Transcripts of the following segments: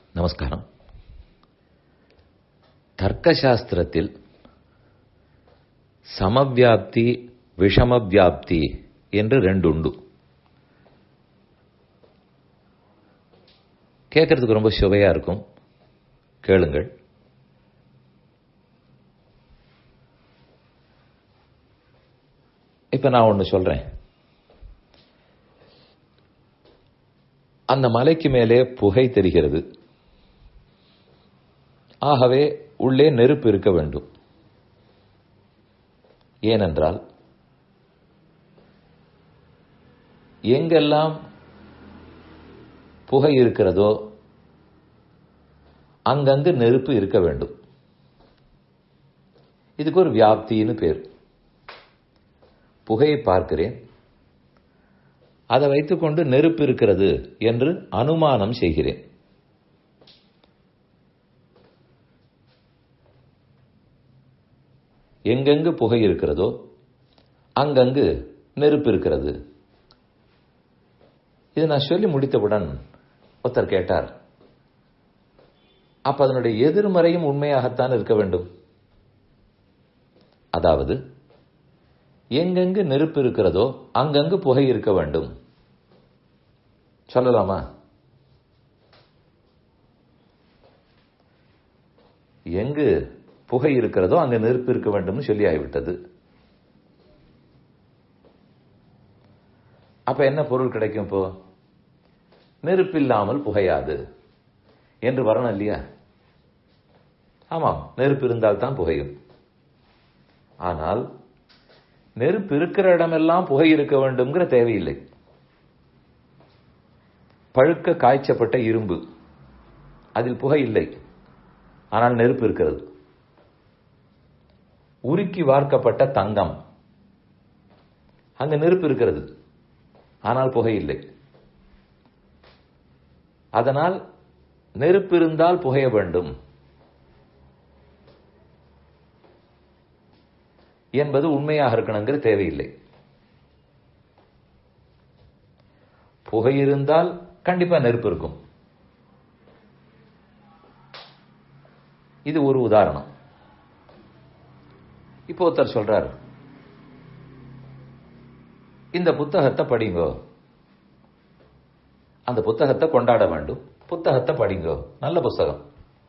நமஸ்காரம் தர்க்கசாஸ்திரத்தில் சமவியாப்தி விஷமவியாப்தி என்று ரெண்டு உண்டு கேட்கறதுக்கு ரொம்ப சுவையா இருக்கும் கேளுங்கள் இப்ப நான் ஒன்னு சொல்றேன் அந்த மலைக்கு மேலே புகை தெரிகிறது ஆகவே உள்ளே நெருப்பு இருக்க வேண்டும் ஏனென்றால் எங்கெல்லாம் புகை இருக்கிறதோ அங்கங்கு நெருப்பு இருக்க வேண்டும் இதுக்கு ஒரு வியாப்தின்னு பேர் புகையை பார்க்கிறேன் அதை வைத்துக்கொண்டு நெருப்பு இருக்கிறது என்று அனுமானம் செய்கிறேன் எங்கெங்கு புகை இருக்கிறதோ அங்கங்கு நெருப்பு இருக்கிறது இது நான் சொல்லி முடித்தவுடன் ஒருத்தர் கேட்டார் அப்ப அதனுடைய எதிர்மறையும் உண்மையாகத்தான் இருக்க வேண்டும் அதாவது எங்கெங்கு நெருப்பு இருக்கிறதோ அங்கங்கு புகை இருக்க வேண்டும் சொல்லலாமா எங்கு புகை இருக்கிறதோ அங்க நெருப்பு இருக்க வேண்டும் சொல்லி ஆகிவிட்டது அப்ப என்ன பொருள் கிடைக்கும் இப்போ நெருப்பு இல்லாமல் புகையாது என்று வரணும் இல்லையா ஆமாம் நெருப்பு இருந்தால் தான் புகையும் ஆனால் நெருப்பு இருக்கிற இடமெல்லாம் புகை இருக்க வேண்டும்ங்கிற தேவையில்லை பழுக்க காய்ச்சப்பட்ட இரும்பு அதில் புகை இல்லை ஆனால் நெருப்பு இருக்கிறது உருக்கி வார்க்கப்பட்ட தங்கம் அங்க நெருப்பு இருக்கிறது ஆனால் புகை இல்லை அதனால் நெருப்பு இருந்தால் புகைய வேண்டும் என்பது உண்மையாக இருக்கணுங்கிற தேவையில்லை புகை இருந்தால் கண்டிப்பா நெருப்பு இருக்கும் இது ஒரு உதாரணம் இப்போ ஒருத்தர் சொல்றார் இந்த புத்தகத்தை படிங்கோ அந்த புத்தகத்தை கொண்டாட வேண்டும் புத்தகத்தை படிங்கோ நல்ல புத்தகம்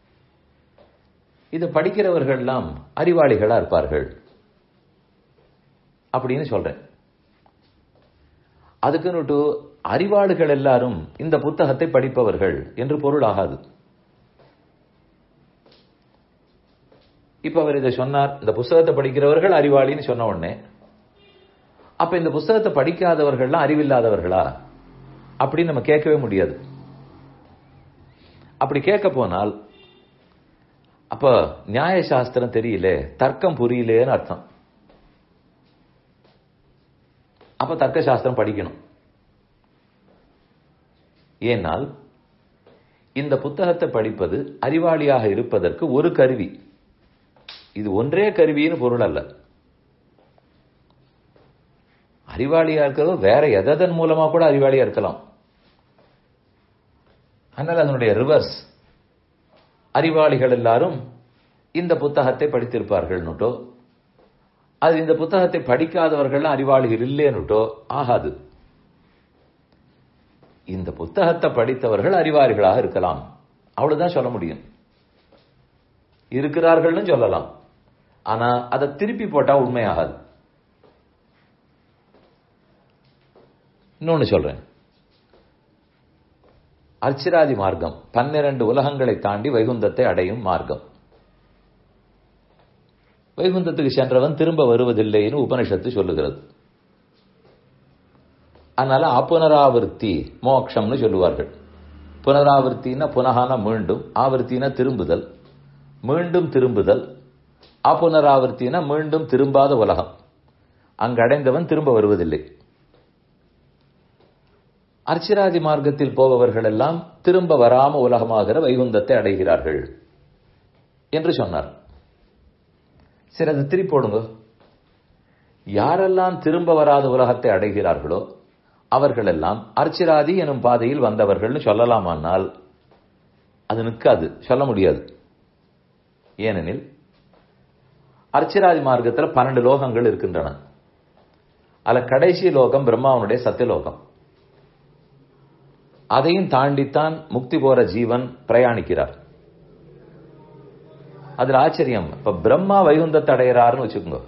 இது படிக்கிறவர்கள்லாம் அறிவாளிகளா இருப்பார்கள் அப்படின்னு சொல்றேன் அதுக்குன்னுட்டு அறிவாளிகள் எல்லாரும் இந்த புத்தகத்தை படிப்பவர்கள் என்று பொருள் ஆகாது இப்ப அவர் இதை சொன்னார் இந்த புஸ்தகத்தை படிக்கிறவர்கள் அறிவாளின்னு சொன்ன உடனே அப்ப இந்த புஸ்தகத்தை படிக்காதவர்கள்லாம் அறிவில்லாதவர்களா அப்படின்னு நம்ம கேட்கவே முடியாது அப்படி கேட்க போனால் அப்ப நியாய சாஸ்திரம் தெரியல தர்க்கம் புரியலேன்னு அர்த்தம் அப்ப தர்க்க சாஸ்திரம் படிக்கணும் ஏனால் இந்த புத்தகத்தை படிப்பது அறிவாளியாக இருப்பதற்கு ஒரு கருவி இது ஒன்றே கருவின்னு பொருள் அல்ல அறிவாளியா இருக்கிறதோ வேற எதன் மூலமா கூட அறிவாளியா இருக்கலாம் ஆனால் அதனுடைய ரிவர்ஸ் அறிவாளிகள் எல்லாரும் இந்த புத்தகத்தை படித்திருப்பார்கள்னுட்டோ அது இந்த புத்தகத்தை படிக்காதவர்கள் அறிவாளிகள் இல்லைன்னுட்டோ ஆகாது இந்த புத்தகத்தை படித்தவர்கள் அறிவாளிகளாக இருக்கலாம் அவ்வளவுதான் சொல்ல முடியும் இருக்கிறார்கள்னு சொல்லலாம் ஆனா அதை திருப்பி போட்டா உண்மையாகாது இன்னொன்னு சொல்றேன் அர்ச்சிராதி மார்க்கம் பன்னிரண்டு உலகங்களை தாண்டி வைகுந்தத்தை அடையும் மார்க்கம் வைகுந்தத்துக்கு சென்றவன் திரும்ப வருவதில்லைன்னு உபனிஷத்து சொல்லுகிறது அதனால அப்புனராவர்த்தி மோக்ஷம்னு சொல்லுவார்கள் புனராவர்த்தினா புனகான மீண்டும் ஆவர்த்தினா திரும்புதல் மீண்டும் திரும்புதல் அப்புனராவர்த்தினா மீண்டும் திரும்பாத உலகம் அங்கு அடைந்தவன் திரும்ப வருவதில்லை அர்ச்சிராதி மார்க்கத்தில் போபவர்கள் எல்லாம் திரும்ப வராம உலகமாகிற வைகுந்தத்தை அடைகிறார்கள் என்று சொன்னார் சரி அதை திருப்பி போடுங்க யாரெல்லாம் திரும்ப வராத உலகத்தை அடைகிறார்களோ அவர்களெல்லாம் அர்ச்சிராதி எனும் பாதையில் வந்தவர்கள்னு சொல்லலாமானால் அது நிற்காது சொல்ல முடியாது ஏனெனில் அர்ச்சிராதி மார்க்கத்தில் பன்னெண்டு லோகங்கள் இருக்கின்றன அதுல கடைசி லோகம் பிரம்மாவனுடைய சத்தியலோகம் அதையும் தாண்டித்தான் முக்தி போற ஜீவன் பிரயாணிக்கிறார் அதுல ஆச்சரியம் இப்ப பிரம்மா வைகுந்தத்தை அடைகிறாருன்னு வச்சுக்கோங்க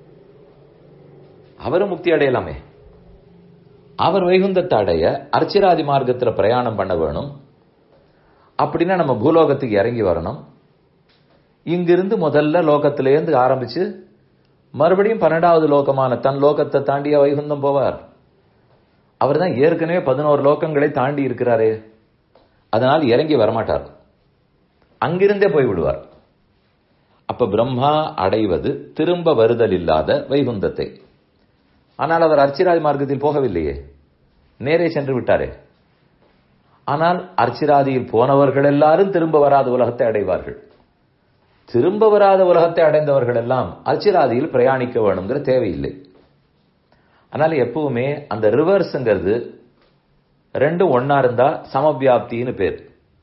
அவரும் முக்தி அடையலாமே அவர் வைகுந்தத்தை அடைய அர்ச்சிராதி மார்க்கத்தில் பிரயாணம் பண்ண வேணும் அப்படின்னா நம்ம பூலோகத்துக்கு இறங்கி வரணும் இங்கிருந்து முதல்ல லோகத்திலேருந்து ஆரம்பிச்சு மறுபடியும் பன்னெண்டாவது லோகமான தன் லோகத்தை தாண்டிய வைகுந்தம் போவார் அவர் தான் ஏற்கனவே பதினோரு லோகங்களை தாண்டி இருக்கிறாரே அதனால் இறங்கி வரமாட்டார் அங்கிருந்தே போய் விடுவார் அப்ப பிரம்மா அடைவது திரும்ப வருதல் இல்லாத வைகுந்தத்தை ஆனால் அவர் அர்ச்சிராதி மார்க்கத்தில் போகவில்லையே நேரே சென்று விட்டாரே ஆனால் அர்ச்சிராதியில் போனவர்கள் எல்லாரும் திரும்ப வராத உலகத்தை அடைவார்கள் திரும்ப வராத உலகத்தை அடைந்தவர்கள் எல்லாம் அர்ச்சிராதியில் பிரயாணிக்க வேணுங்கிற தேவையில்லை அதனால எப்பவுமே அந்த ரிவர்ஸ்ங்கிறது ரெண்டும் ஒன்னா இருந்தா சமவியாப்தின்னு பேர்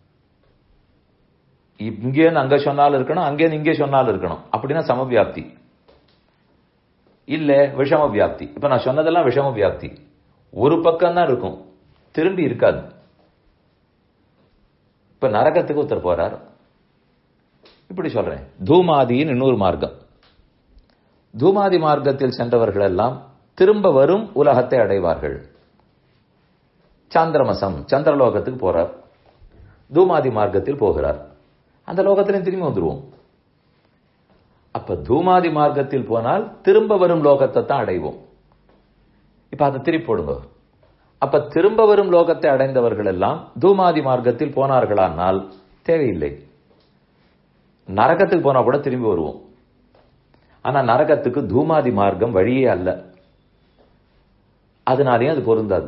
இங்கேன்னு அங்க சொன்னாலும் இருக்கணும் அங்கேருந்து இங்கே சொன்னாலும் இருக்கணும் அப்படின்னா சமவியாப்தி இல்ல விஷம வியாப்தி இப்ப நான் சொன்னதெல்லாம் விஷம வியாப்தி ஒரு பக்கம் தான் இருக்கும் திரும்பி இருக்காது இப்ப நரகத்துக்கு ஒருத்தர் போறார் இப்படி சொல்றேன் தூமாதியின் இன்னொரு மார்க்கம் தூமாதி மார்க்கத்தில் சென்றவர்கள் எல்லாம் திரும்ப வரும் உலகத்தை அடைவார்கள் சாந்திரமசம் சந்திரலோகத்துக்கு போறார் தூமாதி மார்க்கத்தில் போகிறார் அந்த லோகத்திலையும் திரும்பி வந்துருவோம் அப்ப தூமாதி மார்க்கத்தில் போனால் திரும்ப வரும் லோகத்தை தான் அடைவோம் இப்ப அதை திருப்பி போடுங்க அப்ப திரும்ப வரும் லோகத்தை அடைந்தவர்கள் எல்லாம் தூமாதி மார்க்கத்தில் போனார்களானால் தேவையில்லை நரகத்துக்கு போனா கூட திரும்பி வருவோம் ஆனா நரகத்துக்கு தூமாதி மார்க்கம் வழியே அல்ல அதனாலேயும் அது பொருந்தாது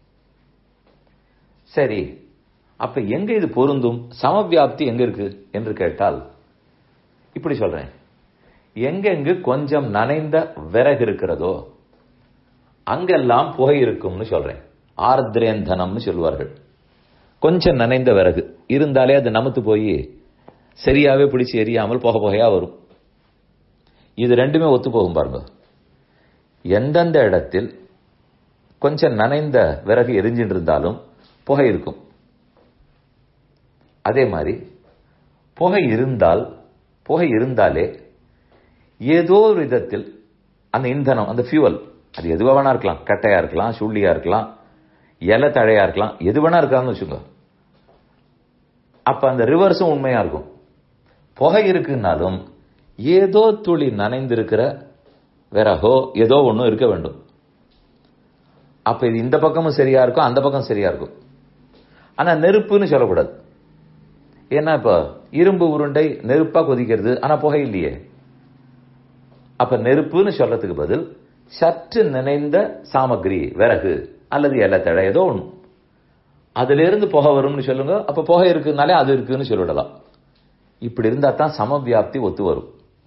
சரி அப்ப எங்க இது பொருந்தும் சமவியாப்தி எங்க இருக்கு என்று கேட்டால் இப்படி சொல்றேன் எங்கெங்கு கொஞ்சம் நனைந்த விறகு இருக்கிறதோ அங்கெல்லாம் புகை இருக்கும்னு சொல்றேன் ஆர்திரேந்தனம்னு சொல்லுவார்கள் கொஞ்சம் நனைந்த விறகு இருந்தாலே அது நமத்து போய் சரியாவே பிடிச்சு எரியாமல் புகை புகையா வரும் இது ரெண்டுமே ஒத்து போகும் பாருங்க எந்தெந்த இடத்தில் கொஞ்சம் நனைந்த விறகு எரிஞ்சிட்டு இருந்தாலும் புகை இருக்கும் அதே மாதிரி புகை இருந்தால் புகை இருந்தாலே ஏதோ ஒரு விதத்தில் அந்த இந்தனம் அந்த ஃபியூவல் அது எதுவா வேணா இருக்கலாம் கட்டையா இருக்கலாம் சுள்ளியா இருக்கலாம் இலை தழையா இருக்கலாம் எது வேணா இருக்கலாம்னு வச்சுக்கோங்க அப்ப அந்த ரிவர்ஸும் உண்மையா இருக்கும் புகை இருக்குன்னாலும் ஏதோ துளி நனைந்திருக்கிற விறகோ ஏதோ ஒன்றும் இருக்க வேண்டும் அப்ப இது இந்த பக்கமும் சரியா இருக்கும் அந்த பக்கம் சரியா இருக்கும் ஆனா நெருப்புன்னு சொல்லக்கூடாது ஏன்னா இப்ப இரும்பு உருண்டை நெருப்பா கொதிக்கிறது ஆனா புகை இல்லையே அப்ப நெருப்புன்னு சொல்றதுக்கு பதில் சற்று நினைந்த சாமகிரி விறகு அல்லது இலத்தடை ஏதோ ஒண்ணு அதுல இருந்து புகை வரும்னு சொல்லுங்க அப்ப புகை இருக்குனாலே அது இருக்குன்னு சொல்லிடலாம் இப்படி இருந்தா தான் சமவியாப்தி ஒத்து வரும்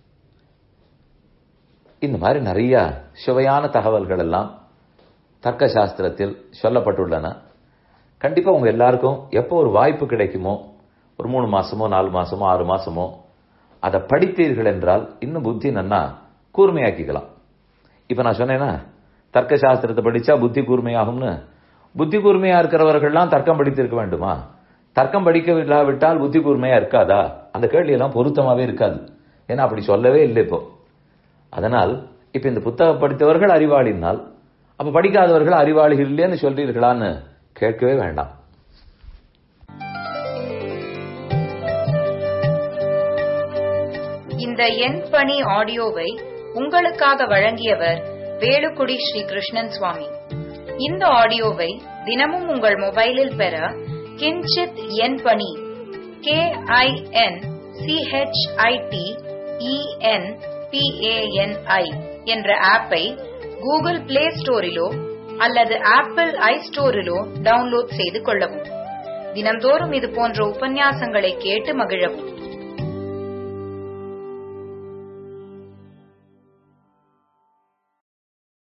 இந்த மாதிரி நிறைய சுவையான தகவல்கள் எல்லாம் தர்க்க சாஸ்திரத்தில் சொல்லப்பட்டுள்ளன கண்டிப்பா உங்க எல்லாருக்கும் எப்போ ஒரு வாய்ப்பு கிடைக்குமோ ஒரு மூணு மாசமோ நாலு மாசமோ ஆறு மாசமோ அதை படித்தீர்கள் என்றால் இன்னும் புத்தி நன்னா கூர்மையாக்கிக்கலாம் இப்ப நான் சொன்னேன்னா தர்க்க சாஸ்திரத்தை படிச்சா புத்தி கூர்மையாகும்னு புத்தி கூர்மையா இருக்கிறவர்கள்லாம் தர்க்கம் படித்திருக்க வேண்டுமா தர்க்கம் படிக்க இல்லாவிட்டால் புத்தி கூர்மையா இருக்காதா அந்த கேள்வி எல்லாம் பொருத்தமாவே இருக்காது ஏன்னா அப்படி சொல்லவே இல்லை இப்போ அதனால் இப்ப இந்த புத்தகம் படித்தவர்கள் அறிவாளினால் அப்ப படிக்காதவர்கள் அறிவாளிகள் இல்லைன்னு சொல்றீர்களான்னு கேட்கவே வேண்டாம் இந்த எண் பணி ஆடியோவை உங்களுக்காக வழங்கியவர் வேலுக்குடி ஸ்ரீ கிருஷ்ணன் சுவாமி இந்த ஆடியோவை தினமும் உங்கள் மொபைலில் பெற கிஞ்சித் எண் பணி கே ஐ என் சிஹெச்ஐடி இஎன் பிஏஎன்ஐ என்ற ஆப்பை கூகுள் பிளே ஸ்டோரிலோ அல்லது ஆப்பிள் ஐ ஸ்டோரிலோ டவுன்லோட் செய்து கொள்ளவும் தினந்தோறும் இது போன்ற உபன்யாசங்களை கேட்டு மகிழவும்